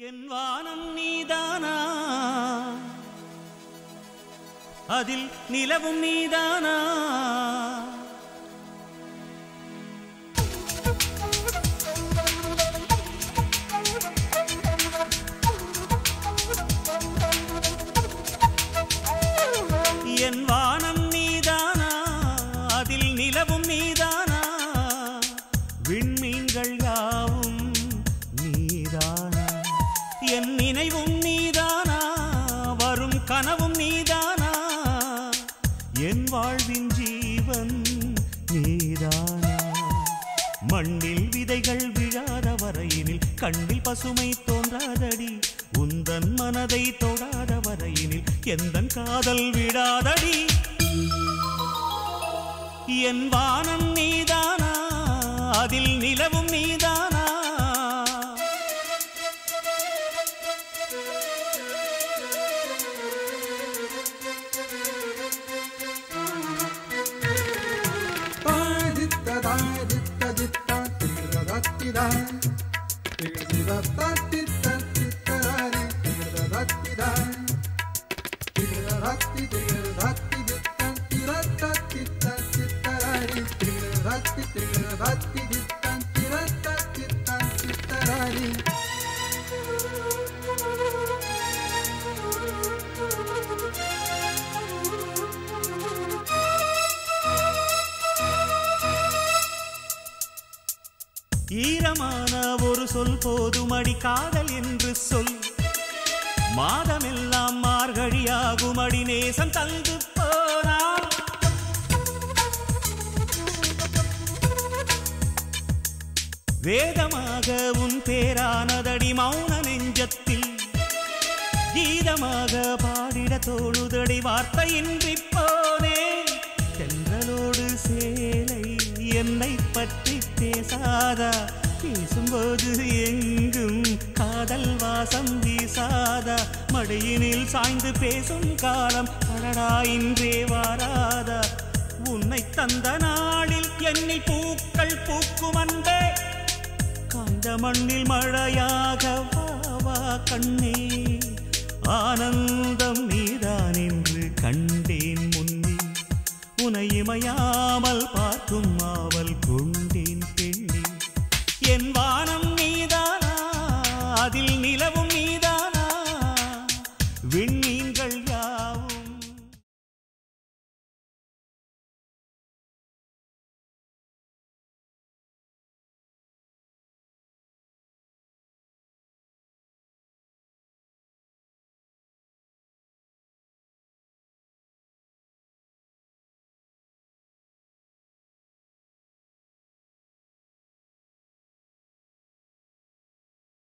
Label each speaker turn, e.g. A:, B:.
A: என் வானம் நீதானா அதில் நிலவும் நீதானா என் வானம் நீதானா அதில் நிலவும் நீதானா விண்மீன்கள் யாவும் நீதானா என் நினைவும் நீதானா வரும் கனவும் நீதானா என் வாழ்வின் ஜீவன் நீதானா மண்ணில் விதைகள் விழாத வரையினில் கண்ணில் பசுமை தோன்றாதடி உந்தன் மனதை தொடாத வரையினில் எந்தன் காதல் விடாதடி என் வானம் நீதானா அதில் நிலவும் நீதானா ஈரமான ஒரு சொல் போதும் அடி காதல் என்று சொல் மாதமெல்லாம் மார்கழியாகும் அடி நேசம் தந்து போனால் வேதமாக உன் பேரானதடி மௌன நெஞ்சத்தில் கீதமாக பாடிட தோணுதடி வார்த்தையின்றி போனே தென்றலோடு சேலை என்னை பற்றி பேசாதா பேசும்போது எங்கும் காதல் வாசம் வீசாதா மடியினில் சாய்ந்து பேசும் காலம் அடடா இன்றே வாராதா உன்னை தந்த நாளில் என்னில் பூக்கள் பூக்கும் அன்பே காய்ந்த மண்ணில் மழையாக வா வா கண்ணே ஆனந்தம் நீதான் என்று கண்டேன் முன்னே உனை இமையாமல் பார்க்கும் ஆவல்